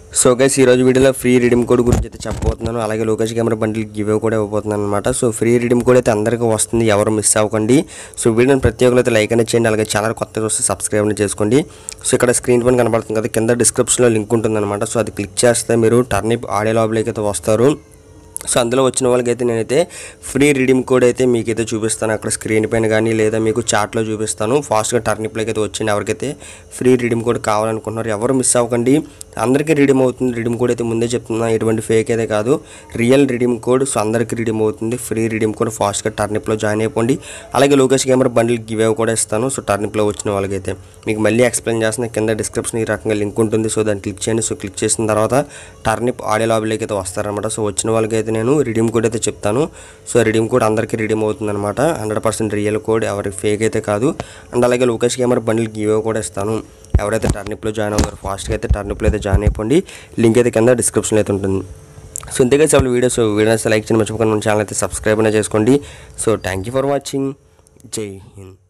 so guys ఈ రోజు వీడియోలో ఫ్రీ రిడీమ్ కోడ్ గురించి అయితే చెప్పబోతున్నాను అలాగే లోకేష్ కెమెరా బండిల్ గివ్ కూడా ఇవ్వబోతున్నాను అనమాట సో ఫ్రీ రిడీమ్ కోడ్ అయితే అందరికీ వస్తుంది ఎవరు మిస్ అవ్వకండి సో వీడియోని ప్రతి ఒక్కరు అయితే లైక్ అనేది చేయండి అలాగే ఛానల్ కొత్తగా వస్తే సబ్స్క్రైబ్ అనేది చేసుకోండి సో ఇక్కడ స్క్రీన్ పైన కనబడుతుంది కదా కింద డిస్క్రిప్షన్లో లింక్ ఉంటుందన్నమాట సో అది క్లిక్ చేస్తే మీరు టర్నిప్ ఆడియో లాబ్లోకి అయితే వస్తారు సో అందులో వచ్చిన వాళ్ళకైతే నేనైతే ఫ్రీ రిడీమ్ కోడ్ అయితే మీకైతే చూపిస్తాను అక్కడ స్క్రీన్ పైన కానీ లేదా మీకు చాట్లో చూపిస్తాను ఫాస్ట్గా టర్నిప్లోకి అయితే వచ్చింది ఎవరికైతే ఫ్రీ రిడీమ్ కోడ్ కావాలనుకుంటున్నారు ఎవరు మిస్ అవ్వకండి అందరికీ రిడీమ్ అవుతుంది రిడీమ్ కోడ్ అయితే ముందే చెప్తున్నా ఎటువంటి ఫేక్ అయితే కాదు రియల్ రిడీమ్ కోడ్ సో అందరికీ రిడీమ్ అవుతుంది ఫ్రీ రిడీమ్ కోడ్ ఫాస్ట్గా టర్నిప్లో జాయిన్ అయిపోండి అలాగే లోకేష్ కెమెరా బండిల్ గివ్ కూడా ఇస్తాను సో టర్నిప్లో వచ్చిన వాళ్ళకైతే మీకు మళ్ళీ ఎక్స్ప్లెయిన్ చేస్తున్నా కింద డిస్క్రిప్షన్ ఈ రకంగా లింక్ ఉంటుంది సో దాన్ని క్లిక్ చేయండి సో క్లిక్ చేసిన తర్వాత టర్నిప్ ఆడియో లాబీలోకి అయితే వస్తారనమాట సో వచ్చిన వాళ్ళకైతే నేను రిడీమ్ కోడ్ అయితే చెప్తాను సో రిడీమ్ కోడ్ అందరికీ రిడీమ్ అవుతుంది అనమాట హండ్రెడ్ పర్సెంట్ రియల్ కోడ్ ఎవరికి ఫేక్ అయితే కాదు అండ్ అలాగే లోకేష్ కెమెరా బండిల్ గివ్ కూడా ఇస్తాను ఎవరైతే టర్నిప్లో జాయిన్ అవుతారో ఫాస్ట్గా అయితే టర్నిప్లో అయితే జాయిన్ అయిపోండి లింక్ అయితే కింద డిస్క్రిప్షన్లో అయితే ఉంటుంది సో ఇంతగా చాలా వీడియోస్ వీడియోస్ లైక్ చేయడం మర్చిపోకుండా మన ఛానల్ అయితే సబ్స్క్రైబ్ అయినా చేసుకోండి so thank you for watching జై హింద్